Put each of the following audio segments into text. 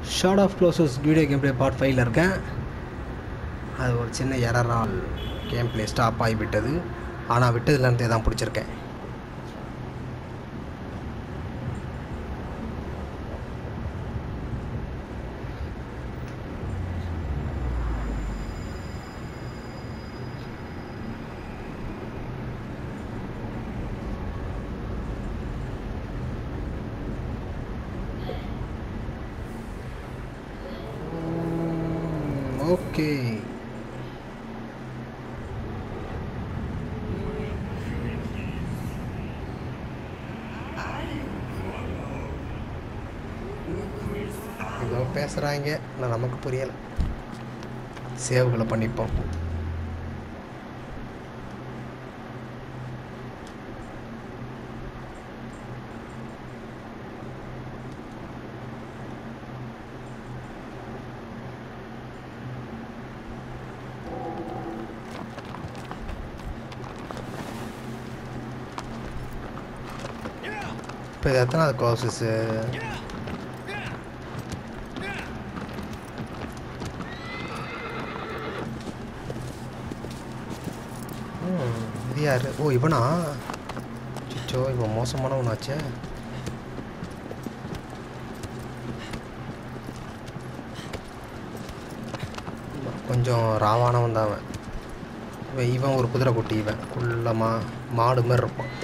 Short of colossus video game play part ஃபைவ்ல இருக்கேன் அது ஒரு சின்ன எரரால் கேம் ப்ளே ஸ்டாப் ஆகிவிட்டது ஆனால் விட்டதுலேருந்தே தான் பிடிச்சிருக்கேன் ஓகே ஏதோ பேசுகிறாங்க ஆனால் நமக்கு புரியலை சேவ்களை பண்ணிப்போம் இப்போ இது எத்தனாவது கோர்சஸ்ஸு இது யார் ஓ இவனா சிச்சோ இவன் மோசமானவனாச்சே கொஞ்சம் ராவானவன் தான் அவன் இவன் இவன் ஒரு குதிரை குட்டி இவன் குள்ளமா மாடு மாதிரி இருப்பான்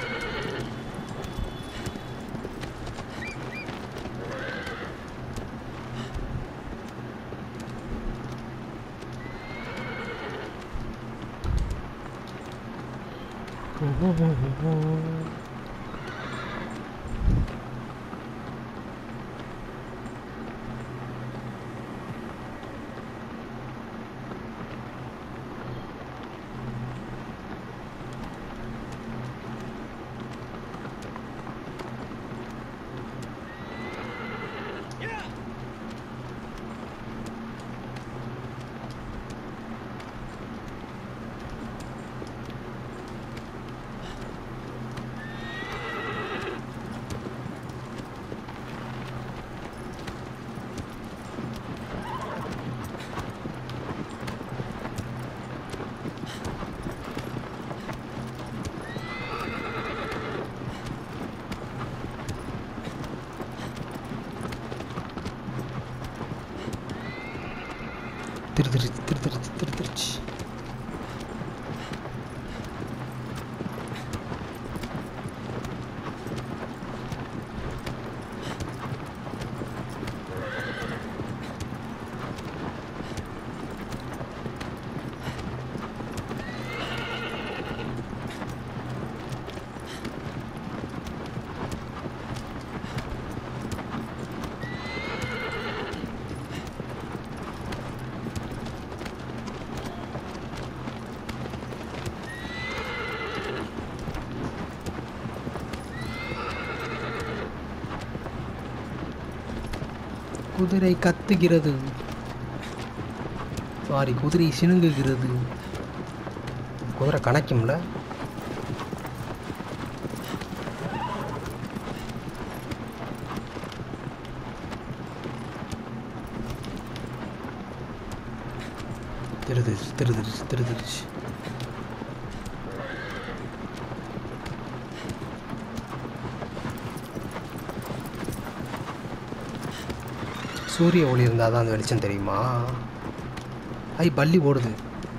திருதிருச்சு திருதிருச்சு திருதிருச்சு குதிரை கத்துகிறது சாரி குதிரை சினுங்குகிறது குதிரை கணக்கும்ல திருதிருச்சு திருதிருச்சு திருதிருச்சு சூரிய ஒளி இருந்தால் தான் அந்த வெளிச்சம் தெரியுமா ஐ பள்ளி ஓடுது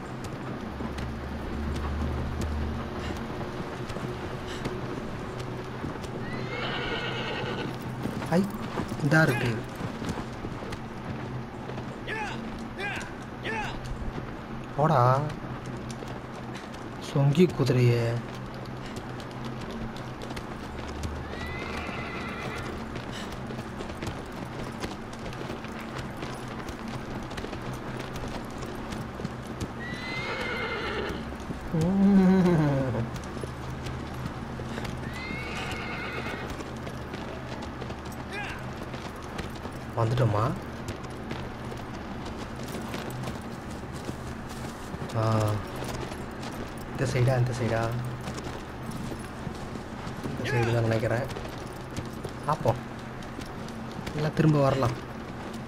ஐ இதா இருக்கு போடா சொங்கி குதிரைய வந்துட்டோமா ஆ இந்த சைடா இந்த சைடா இந்த சைடு தான் நினைக்கிறேன் பார்ப்போம் எல்லாம் திரும்ப வரலாம்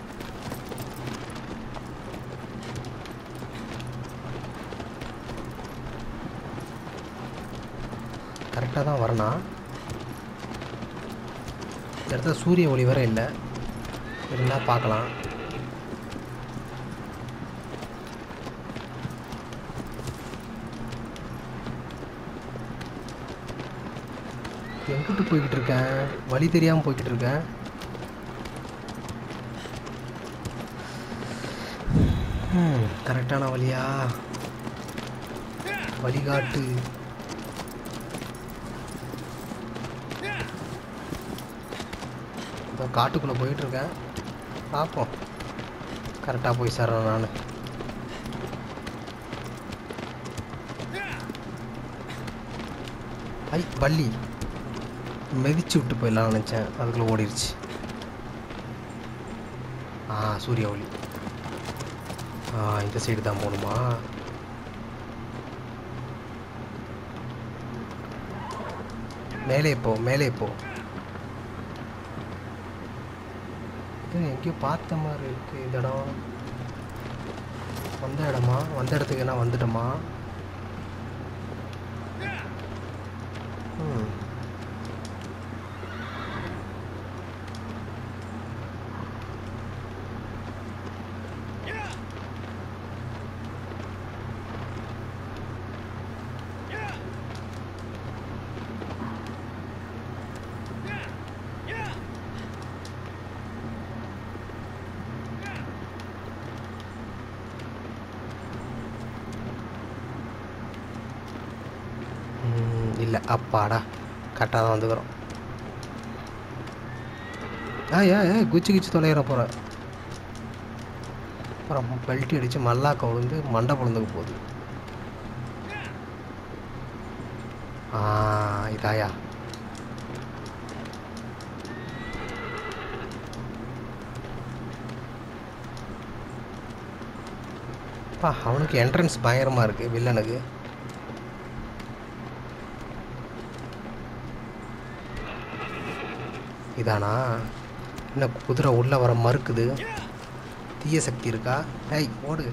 கரெக்டாக தான் வரணும் இந்த இடத்துல சூரிய ஒளி வேற இல்லை இருந்தால் பார்க்கலாம் எங்கிட்டு போய்கிட்டு இருக்கேன் வழி தெரியாமல் போய்கிட்டு இருக்கேன் ம், கரெக்டான வழியா வழிகாட்டு இப்போ காட்டுக்குள்ளே போயிட்டு இருக்கேன் பார்ப்போம் கரெக்டாக போய் சேர்றேன் நான் ஐ பள்ளி மிதிச்சு விட்டு போயிடலாம்னு நினச்சேன் அதுக்குள்ளே ஓடிடுச்சு ஆ சூரிய ஒளி ஆ இந்த சைடு தான் போகணுமா மேலே போ மேலே போ இது எங்கேயோ பார்த்த மாதிரி இருக்கு இந்த இடம் வந்த இடமா வந்த இடத்துக்கு என்ன வந்துட்டோமா ம் இல்லை அப்பாடா கரெக்டாக தான் வந்துக்கிறோம் ஆ ஏ ஏ குச்சி குச்சி தொலைகிற போகிறேன் அப்புறம் பெல்ட்டி அடித்து மல்லாக்க விழுந்து மண்டை பொழுந்துக்க போகுது ஆ இதாயா பா அவனுக்கு என்ட்ரன்ஸ் பயங்கரமாக இருக்குது வில்லனுக்கு இதானா என்ன குதிரை உள்ளே வர மறுக்குது தீய சக்தி இருக்கா ஏய் ஓடு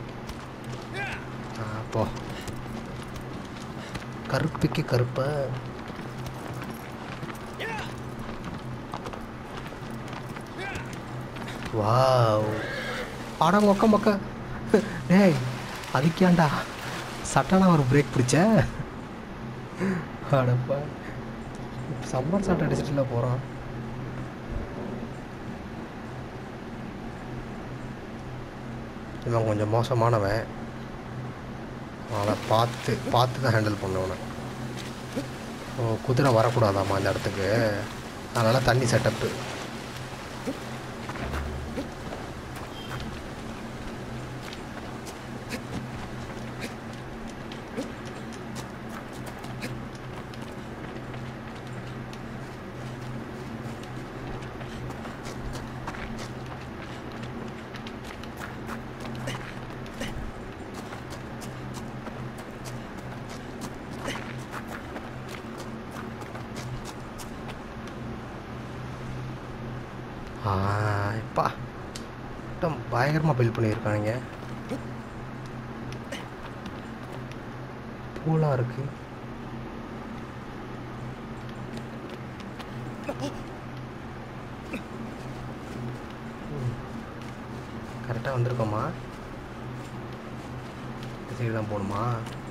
ஆ போ கருப்புக்கு கருப்ப வாவ் ஆடா மொக்க மொக்க டேய் அதுக்கேண்டா சட்டான ஒரு பிரேக் பிடிச்ச அடப்பா சம்மர் சாட்டை அடிச்சிட்டுல போகிறான் இவன் கொஞ்சம் மோசமானவன் அவனை பார்த்து பார்த்து தான் ஹேண்டில் பண்ணவனை ஓ குதிரை வரக்கூடாதாம்மா இந்த இடத்துக்கு அதனால் தண்ணி செட்டப்பு ஆ இப்பா மொத்தம் பயங்கரமாக பில்ட் பண்ணியிருக்காங்க பூலாம் இருக்கு கரெக்டாக வந்திருக்கோமா சைடு தான் போகணுமா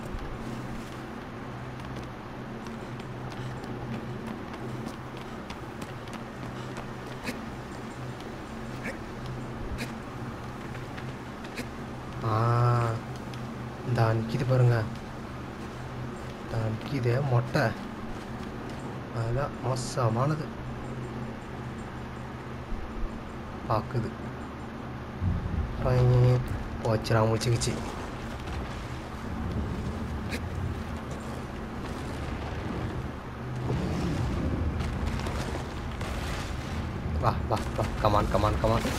ஆ இந்த நிற்கிது பாருங்க இந்த நிற்கிது மொட்டை அதுதான் மோசமானது பார்க்குது போச்சுரா முடிச்சுக்கிச்சு வா வா வா கமான் கமான் கமான்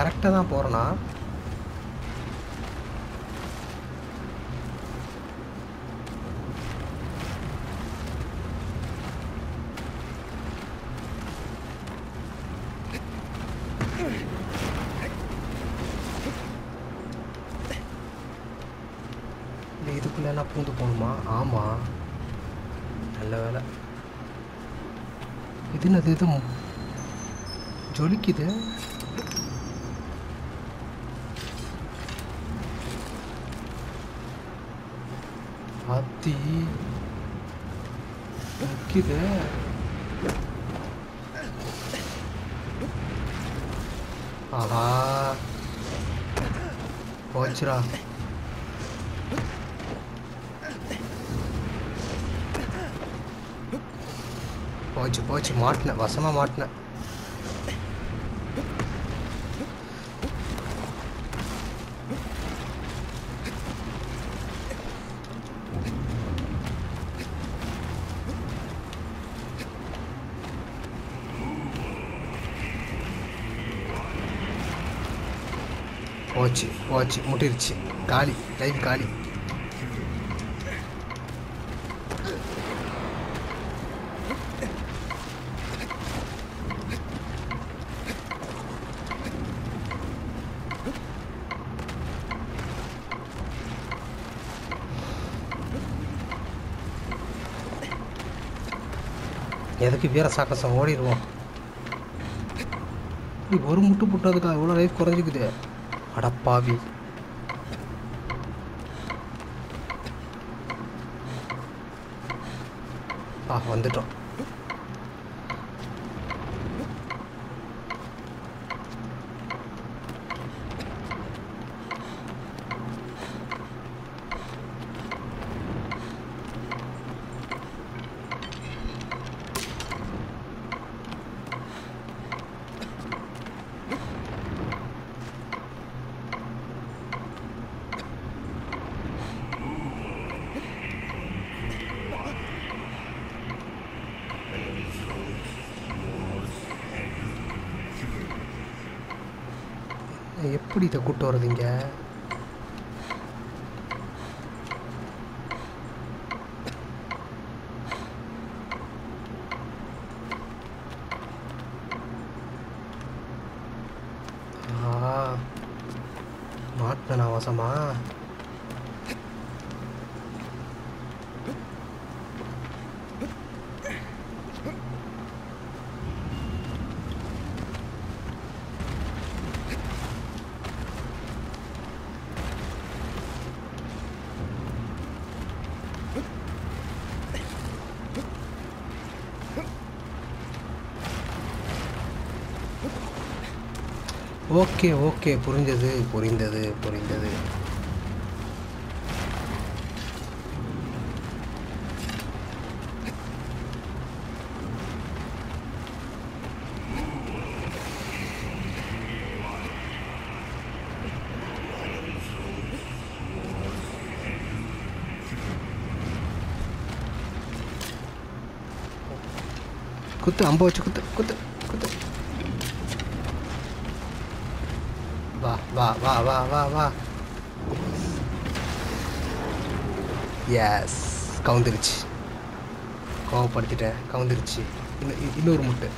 கரெக்டாக தான் போகிறேன்னா இல்லை இதுக்குள்ளெல்லாம் பூந்து போகணுமா ஆமாம் நல்ல வேலை இது என்னது இது ஜொலிக்குது அத்தி நிற்குது ஆஹா போச்சுடா போச்சு போச்சு மாட்டினேன் வசமாக மாட்டினேன் போச்சு போச்சு முட்டிருச்சு காலி லைஃப் காலி எதுக்கு வீர சாக்கசம் ஓடிடுவோம் இப்படி ஒரு முட்டு புட்டதுக்கா இவ்வளோ லைஃப் குறைஞ்சிக்குது அடப்பாவி ஆ வந்துட்டோம் எப்படி இதை கூட்டு வர்றதுங்க ஆ மாட்டினா வசமா ஓகே ஓகே புரிஞ்சது புரிந்தது புரிந்தது குத்து அம்ப வச்சு குத்து குத்து குத்து வா வா வா வா வா வா எஸ் கவுந்துருச்சு கோவப்படுத்திட்டேன் கவுந்துருச்சு இன்னும் இ- இன்னொரு முட்டை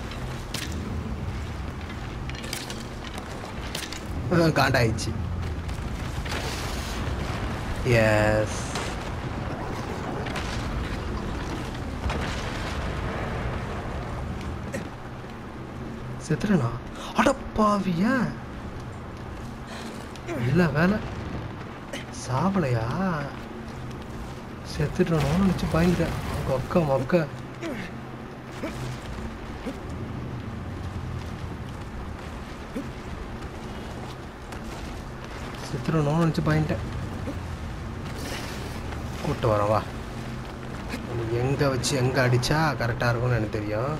ஆ, காண்டாயிடுச்சு எஸ் செத்துறனா அடப்பாவிய இல்ல வேலை சாவலையா செத்துட்டணும்னு நினச்சி பயந்துட்டேன் உங்க அக்கா மக்க செத்துடணும்னு நினச்சி பயந்துட்டேன் கூப்பிட்டு வரேன் வா எங்கே வச்சு எங்கே அடித்தா கரெக்டாக இருக்கும்னு எனக்கு தெரியும்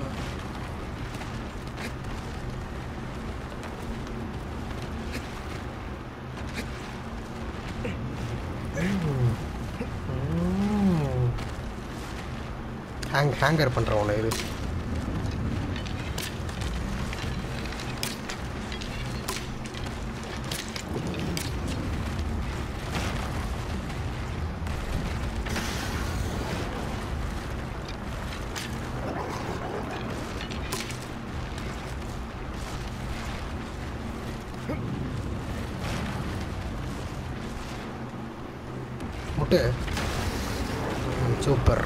ஹேங் ஹேங்கர் பண்ணுறேன் உன்னை இரு முட்டு ம், super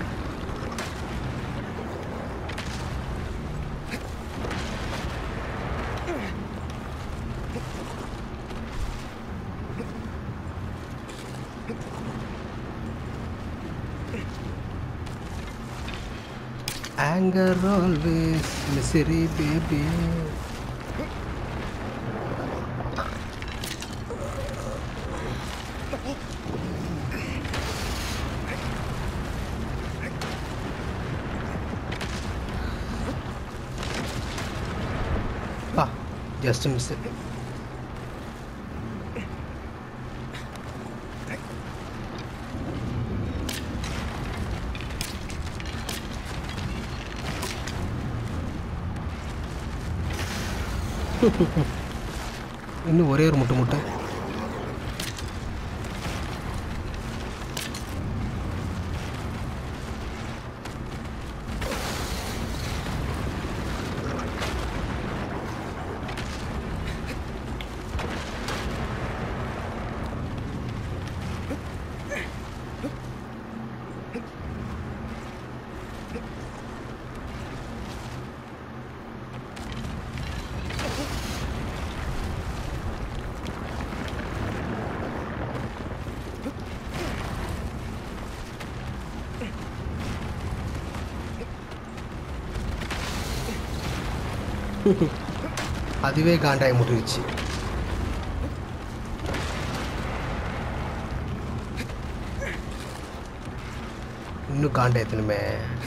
anger always misery baby ah just miss it இன்னும் ஒரே ஒரு முட்டை முட்டை அதுவே காண்டாய் முட்டிருச்சு இன்னும் காண்டாயத்தனுமே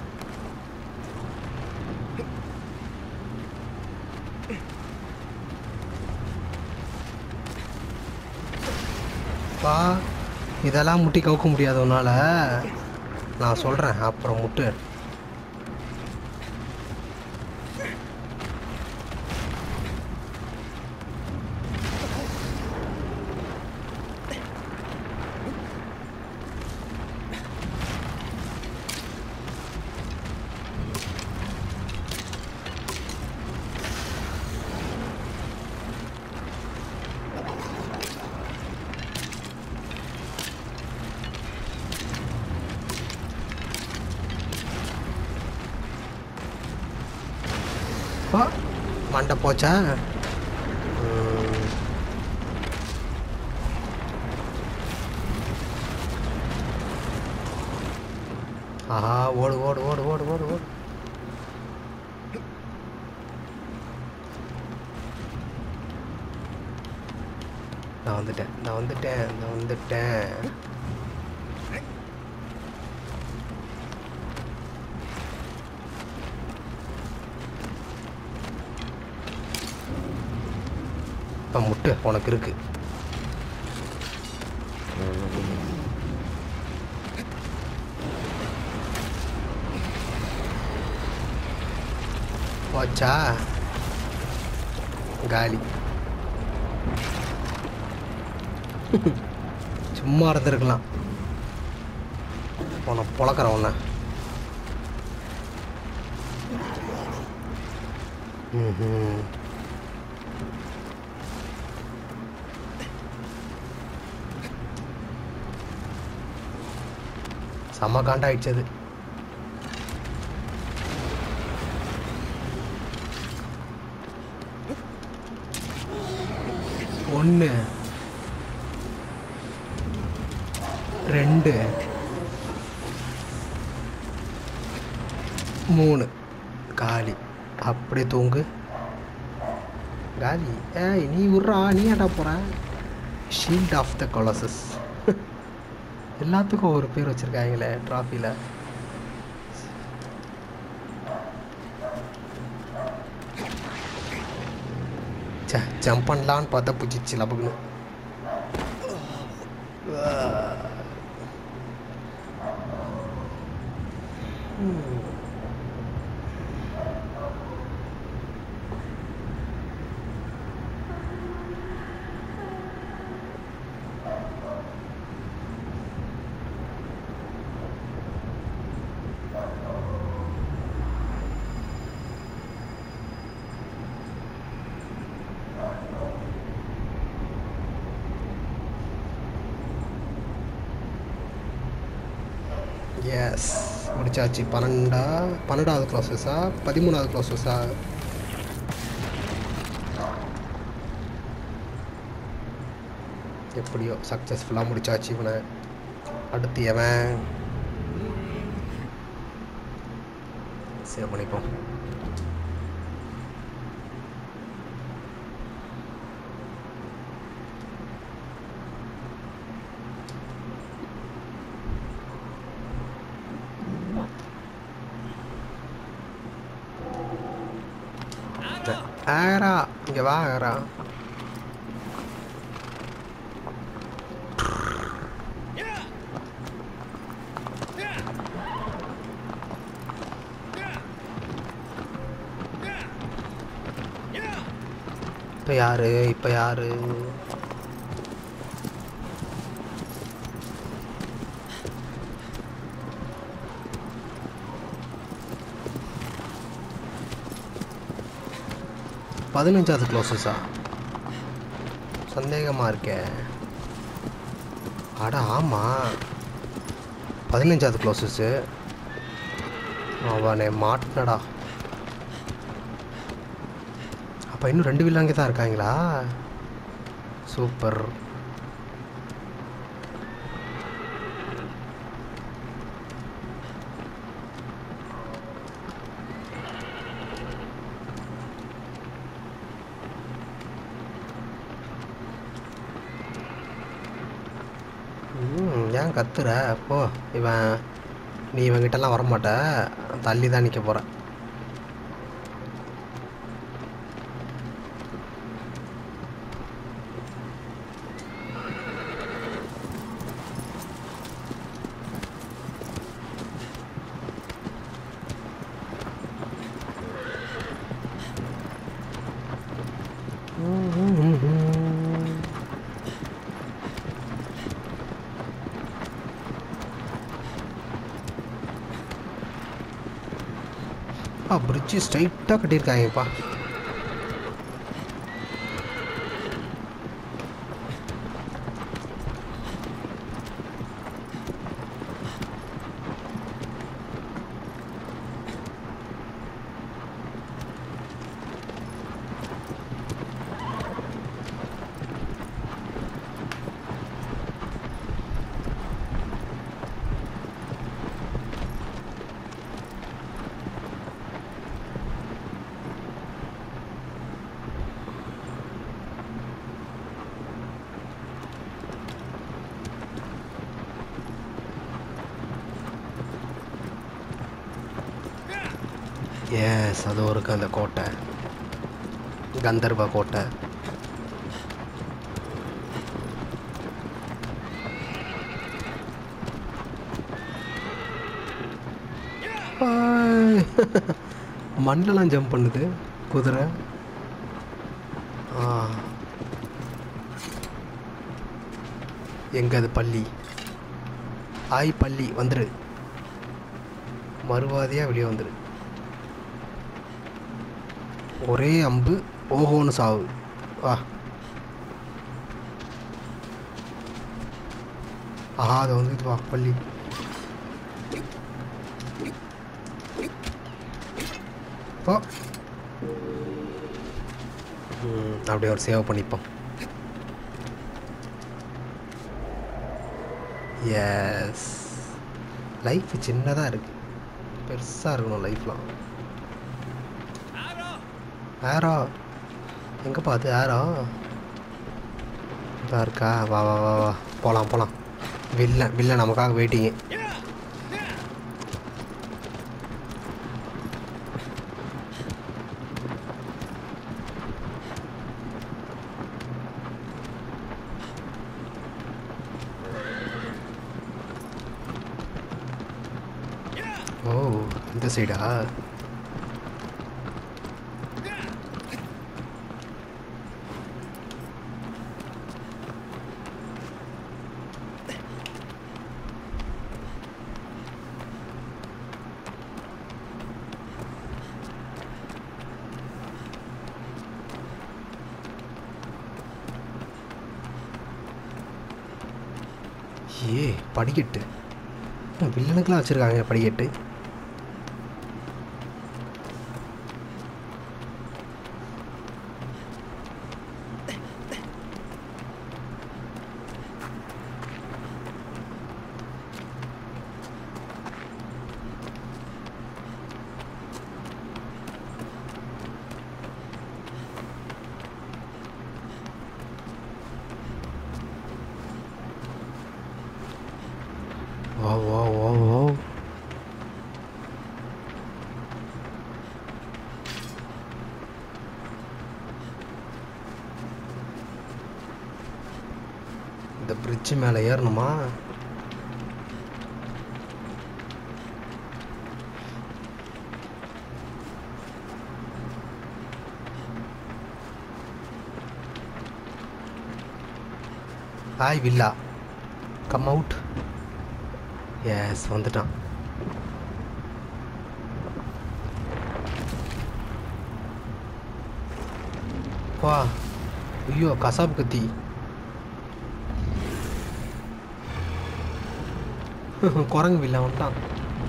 பா இதெல்லாம் முட்டி கவுக்க முடியாது உன்னால நான் சொல்கிறேன் அப்புறம் முட்டு பா மண்டை போச்சா ம். ஆஹா ஓடு ஓடு ஓடு ஓடு ஓடு ஓடு நான் வந்துட்டேன் நான் வந்துட்டேன் நான் வந்துட்டேன் இப்போ முட்டு உனக்கு இருக்கு போச்சா காலி சும்மா இருந்திருக்கலாம் உன்னை பொழக்கிறேன் உன்னை ம் செம்ம காண்டாயிடுச்சு அது ஒன்று ரெண்டு மூணு காலி அப்படியே தூங்கு காலி ஏய் நீ விட்றா நீ ஏன்டா போற ஷீல்ட் ஆஃப் த கொலசஸ் எல்லாத்துக்கும் ஒரு பேர் வச்சுருக்காங்களே ட்ராஃபியில் சே ஜம்ப் பண்ணலான்னு பார்த்தா பிடிச்சிச்சு லபக்குன்னு எஸ் முடிச்சாச்சு பன்னெண்டா பன்னெண்டாவது க்ளாஸஸா பதிமூணாவது க்ளாஸஸா எப்படியோ சக்ஸஸ்ஃபுல்லாக முடிச்சாச்சு இவனை அடுத்து எவன் சேவ் பண்ணிப்போம் ஆரா இங்கே வா ஆரா இப்போ யாரு இப்போ யாரு பதினஞ்சாவது க்ளோசஸா சந்தேகமாக இருக்கே அட ஆமாம் பதினஞ்சாவது க்ளோசஸ்ஸு அவனே மாட்டினடா அப்போ இன்னும் ரெண்டு வில்லாங்க தான் இருக்காங்களா சூப்பர் ம், ஏன் கத்துற போ இவன் நீ இவன்கிட்டலாம் வரமாட்ட தள்ளி தான் நிற்க போகிற ஆ பிரிட்ஜு ஸ்ட்ரைட்டாக கட்டியிருக்காங்கப்பா எஸ் அது இருக்கு அந்த கோட்டை கந்தர்வ கோட்டை ஆய். மண்ணிலலாம் ஜம்ப் பண்ணுது குதிரை ஆ எங்க அது பள்ளி ஆய் பள்ளி வந்துரு மறுவாதியாக வெளியே வந்துரு ஒரே அம்பு ஓஹோன்னு சாவு வா ஆஹா அது வந்து இது வா பள்ளி போ ம், அப்படியே ஒரு சேவ் பண்ணிப்போம் எஸ் லைஃப் சின்னதாக இருக்கு பெருசாக இருக்கணும் லைஃப்லாம் ஆரோ எங்கப்பா அது ஆரோ இதா இருக்கா வா வா வா வா போகலாம் போகலாம் வில்லன் வில்லன் நமக்காக வெயிட்டிங்கு ஓ இந்த சைடா ஏ படிக்கட்டு வில்லனுக்கெலாம் வச்சுருக்காங்க படிக்கட்டு வா வா வா வா இந்த பிரிட்ஜு மேலே ஏறணுமா ஹாய் வில்லா கம் அவுட் எஸ் வந்துட்டான் வா ஐயோ கசாப் கத்தி குரங்கு வில்ல வந்துட்டான்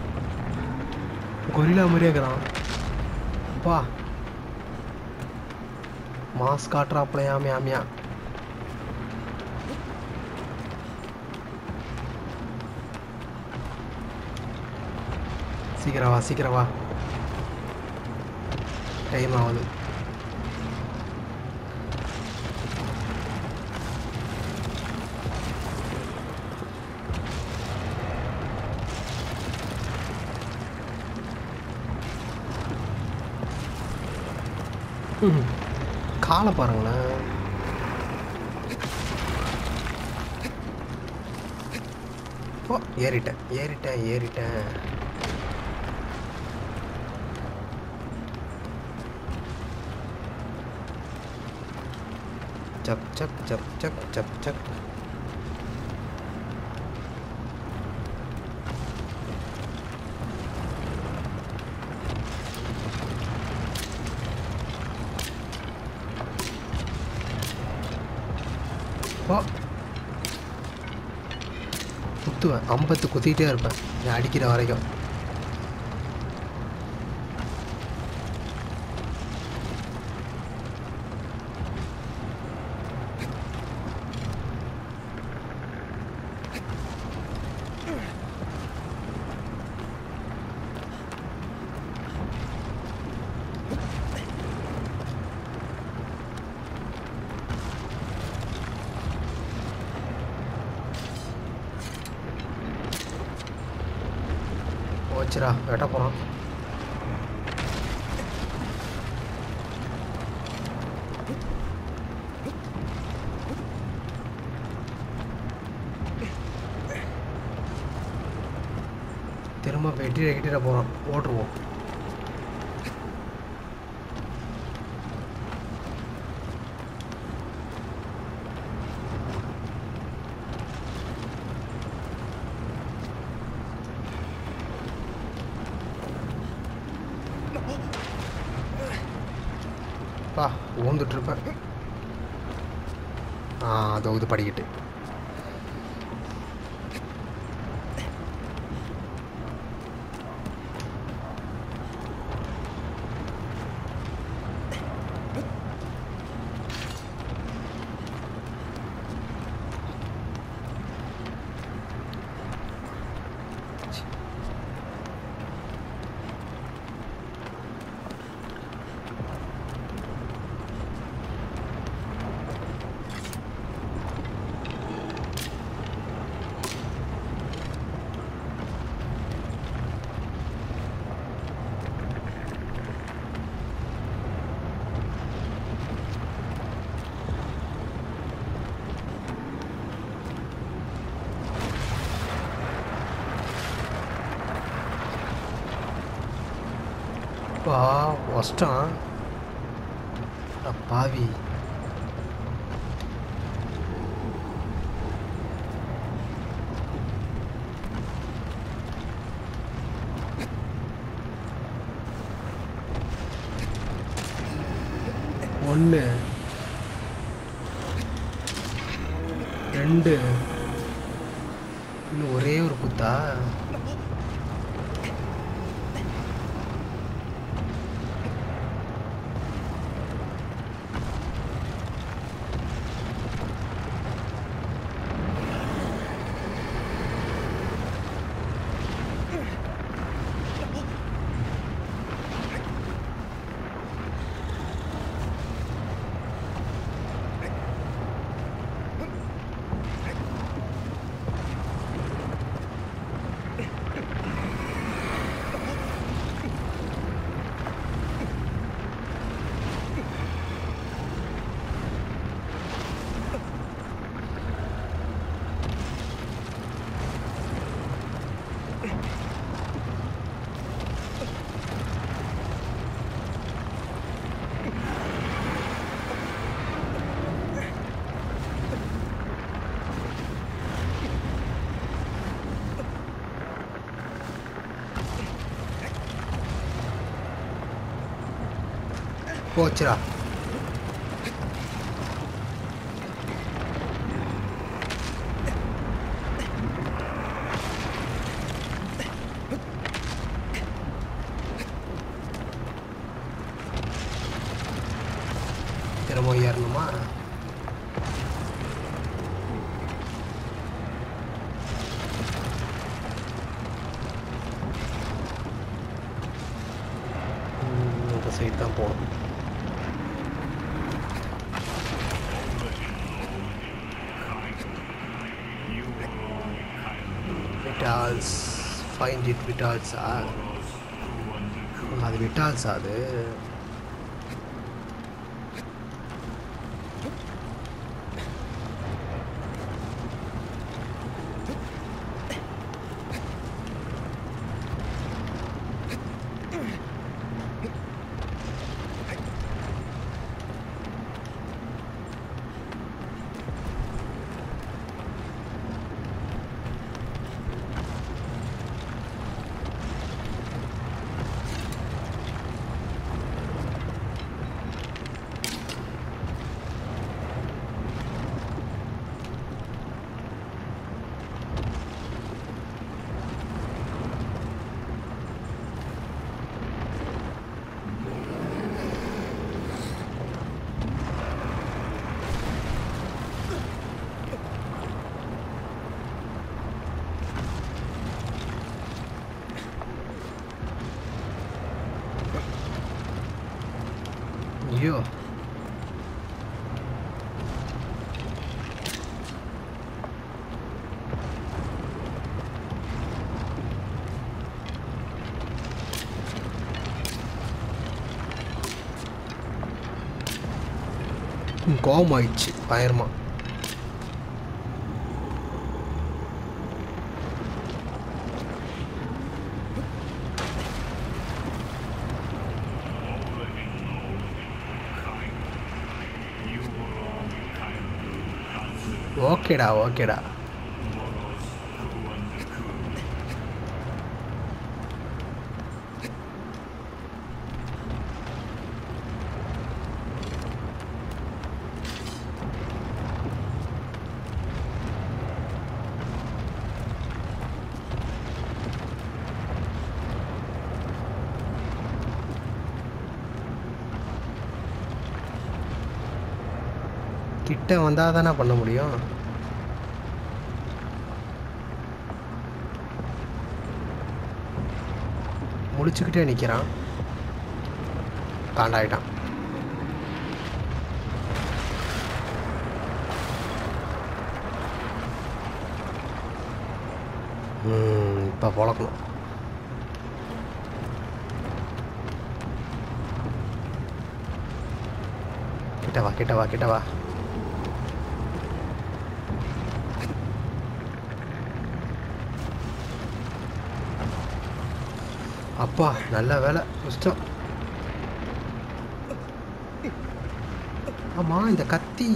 கொரிலா மாதிரியே இருக்கிறான் வா மாஸ் காட்டுறாப்புல ஆமியா ஆமியா சீக்கிரம் வா சீக்கிரம் வா டைம் ஆகுது ம். காலை பாருங்களேன் ஓ ஏறிட்டேன் ஏறிட்டேன் ஏறிட்டேன் சப் சப் சப் சப் சப் சப் ஓ குத்துவேன் ஐம்பத்து குத்திக்கிட்டே இருப்பேன் நீ அடிக்கிற வரைக்கும் போச்சுடா வெட்ட போகிறான் திரும்ப வெட்டிட கிட்டிட போகிறான் ஓட்டுருவோம் பா ஊந்துட்டு இருப்பேன் ஆ அதோ இது படிக்கிட்டு பா ஒஸ்டான் பாவி ஒன்று ரெண்டு இன்னும் ஒரே ஒரு குத்தா போச்சுடா திரும்ப ஏறணுமா ம், இந்த சைடு தான் போகணும் விட்டால்ஸ் ஃபைண்ட் இட் விட்டால்ஸா அது விட்டால்ஸா அது ஐயோ ம், கோவம் ஆயிடுச்சு பயங்கரமா ஓகேடா ஓகேடா கிட்ட வந்தால் தானே பண்ண முடியும் முடிச்சுக்கிட்டே நிற்கிறான் காண்டாயிட்டான் இப்போ பொழக்கணும் கிட்ட வா கிட்ட வா கிட்ட வா அப்பா நல்ல வேலை கஷ்டம் ஆமா இந்த கத்தி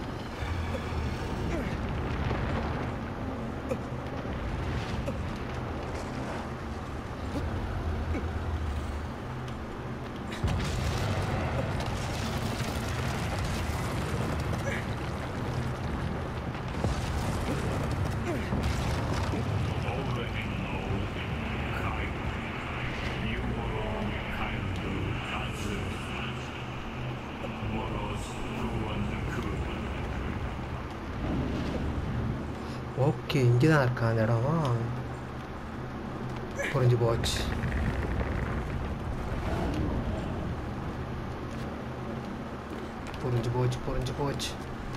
ஓகே இங்கே தான் இருக்கா அந்த இடம் புரிஞ்சு போச்சு புரிஞ்சு போச்சு புரிஞ்சு போச்சு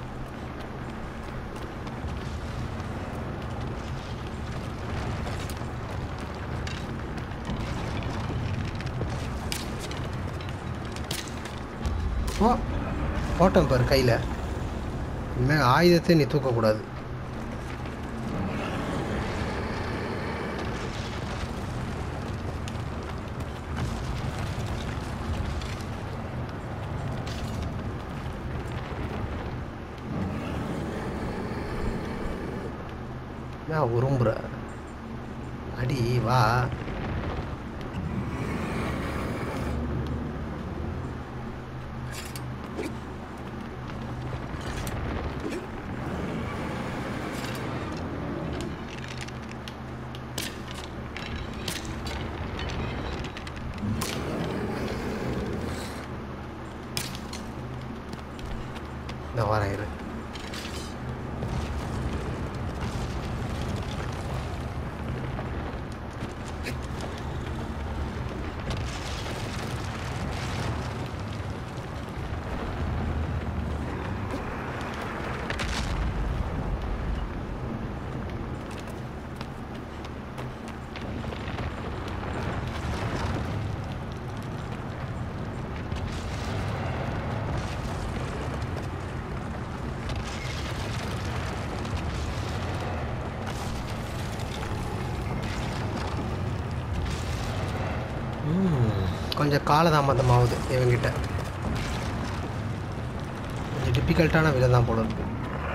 ஓ ஓட்டம் பாரு கையில் இனிமேல் ஆயுதத்தை நீ தூக்கக்கூடாது நான் உரும்புற அடி வா இந்த வாரம் இரு ம், கொஞ்சம் காலதாமதமாகுது இவங்கிட்ட கொஞ்சம் டிஃபிகல்ட்டான விலை தான் போல இருக்கு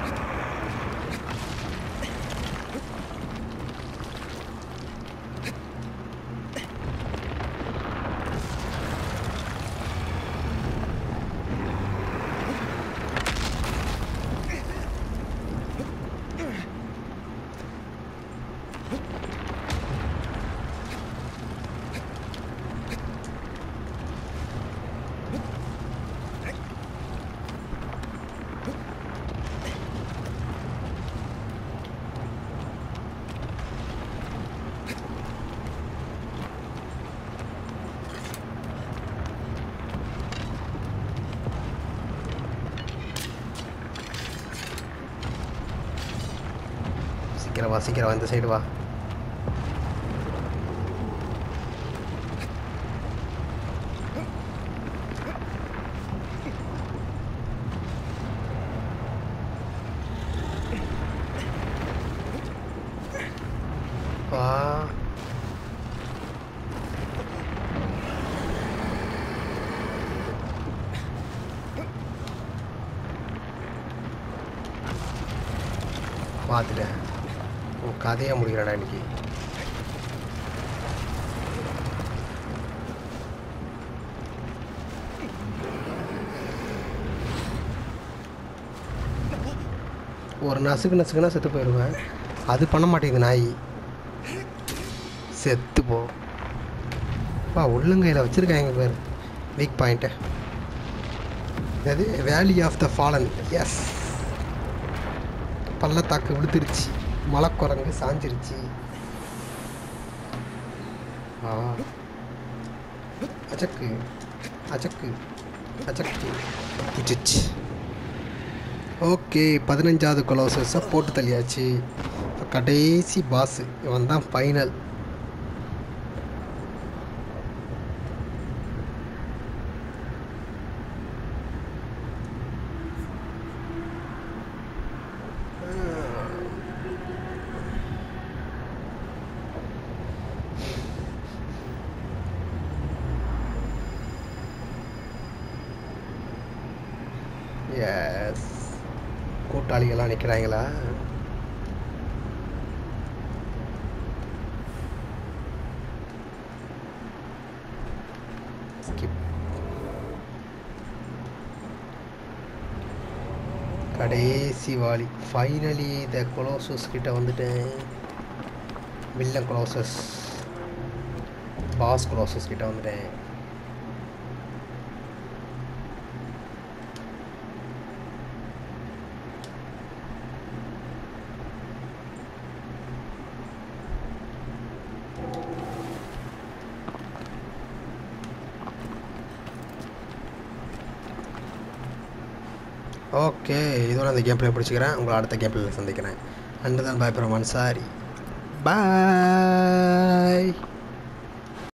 சீக்கிரம் வா சீக்கிரம் வா இந்த சைடு வா வா பார்த்துட்டேன் உன் கதையை முடிக்கிறடா இன்னைக்கு ஒரு நசுக்கு நசுக்குனா செத்து போயிடுவேன் அது பண்ண மாட்டேங்குது நாய் செத்து போ பா உள்ளங்கையில் வச்சுருக்காங்க பேர் வீக் பாயிண்ட்டு அது வேலி ஆஃப் த ஃபாலன் எஸ் பள்ளத்தாக்கு விழுத்துருச்சு மலைக்குரங்கு சாஞ்சிருச்சு ஆ அச்சக்கு அச்சக்கு அச்சக்கு பிடிச்சிச்சு ஓகே பதினஞ்சாவது கொலோசஸை போட்டு தள்ளியாச்சு இப்ப கடைசி பாஸு இவன் தான் ஃபைனல் எஸ் கூட்டாளிகள்லாம் நிற்கிறாங்களா ஸ்கிப் கடைசி வாலி ஃபைனலி த கொலோசஸ் கிட்ட வந்துட்டேன் வில்லன் கொலோசஸ் பாஸ் கொலோசஸ் கிட்ட வந்துட்டேன் ஓகே இதோட அந்த கேம் பிளே பிடிச்சிக்கிறேன் உங்களை அடுத்த கேம் பிளேல சந்திக்கிறேன் அண்டு தான் பாய் பிரமான் சாரி பாய்